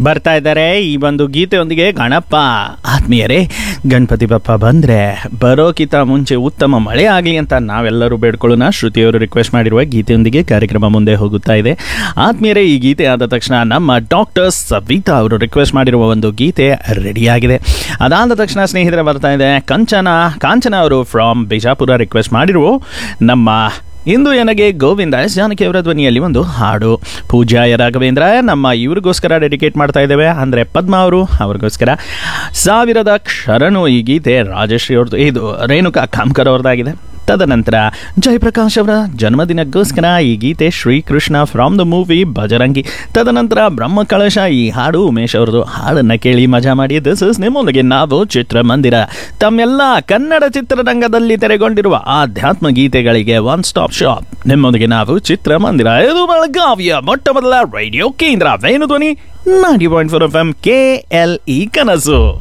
ಬರ್ತಾ ಇದ್ದಾರೆ ಈ ಒಂದು ಗೀತೆಯೊಂದಿಗೆ ಗಣಪ ಆತ್ಮೀಯರೇ ಗಣಪತಿ ಬಪ್ಪ ಬಂದ್ರೆ ಬರೋಕ್ಕಿಂತ ಮುಂಚೆ ಉತ್ತಮ ಮಳೆ ಆಗಲಿ ಅಂತ ನಾವೆಲ್ಲರೂ ಬೇಡ್ಕೊಳ್ಳೋಣ ಶ್ರುತಿಯವರು ರಿಕ್ವೆಸ್ಟ್ ಮಾಡಿರುವ ಗೀತೆಯೊಂದಿಗೆ ಕಾರ್ಯಕ್ರಮ ಮುಂದೆ ಹೋಗುತ್ತಾ ಇದೆ ಆತ್ಮೀಯರೇ ಈ ಗೀತೆ ಆದ ತಕ್ಷಣ ನಮ್ಮ ಡಾಕ್ಟರ್ ಸವಿತಾ ಅವರು ರಿಕ್ವೆಸ್ಟ್ ಮಾಡಿರುವ ಒಂದು ಗೀತೆ ರೆಡಿಯಾಗಿದೆ ಅದಾದ ತಕ್ಷಣ ಸ್ನೇಹಿತರೆ ಬರ್ತಾ ಇದೆ ಕಂಚನ ಕಾಂಚನ ಅವರು ಫ್ರಾಮ್ ಬಿಜಾಪುರ ರಿಕ್ವೆಸ್ಟ್ ಮಾಡಿರುವ ನಮ್ಮ ಇಂದು ನನಗೆ ಗೋವಿಂದ ಎಸ್ ಜಾನಕಿ ಅವರ ಧ್ವನಿಯಲ್ಲಿ ಒಂದು ಹಾಡು ಪೂಜಾಯ ರಾಘವೇಂದ್ರ ನಮ್ಮ ಇವ್ರಿಗೋಸ್ಕರ ಡೆಡಿಕೇಟ್ ಮಾಡ್ತಾ ಇದ್ದೇವೆ ಅಂದರೆ ಪದ್ಮ ಅವರು ಅವ್ರಿಗೋಸ್ಕರ ಸಾವಿರದ ಶರಣು ಈ ಗೀತೆ ರಾಜಶ್ರೀ ಅವ್ರದ್ದು ಇದು ರೇಣುಕಾ ಕಾಮ್ಕರ್ ಅವ್ರದ್ದಾಗಿದೆ ತದನಂತರ ಜಯಪ್ರಕಾಶ್ ಅವರ ಜನ್ಮದಿನಕ್ಕೋಸ್ಕರ ಈ ಗೀತೆ Srikrishna from the movie Bajarangi ತದನಂತರ ಬ್ರಹ್ಮ ಕಳಶ ಈ ಹಾಡು ಉಮೇಶ್ ಅವ್ರದ್ದು ಹಾಡನ್ನು ಕೇಳಿ ಮಜಾ ಮಾಡಿ ದಿಸ್ ಇಸ್ ನಿಮ್ಮೊಂದಿಗೆ ನಾವು ಚಿತ್ರಮಂದಿರ ತಮ್ಮೆಲ್ಲ ಕನ್ನಡ ಚಿತ್ರರಂಗದಲ್ಲಿ ತೆರೆಗೊಂಡಿರುವ ಆಧ್ಯಾತ್ಮ ಗೀತೆಗಳಿಗೆ ಒನ್ ಸ್ಟಾಪ್ ಶಾಪ್ ನಿಮ್ಮೊಂದಿಗೆ ನಾವು ಚಿತ್ರಮಂದಿರ ಇದು ಬೆಳಗಾವಿಯ ಮೊಟ್ಟ ಮೊದಲ ರೇಡಿಯೋ ಕೇಂದ್ರ ವೇಣು ಧ್ವನಿ ನಾಡಿ point four F M K L E ಕನಸು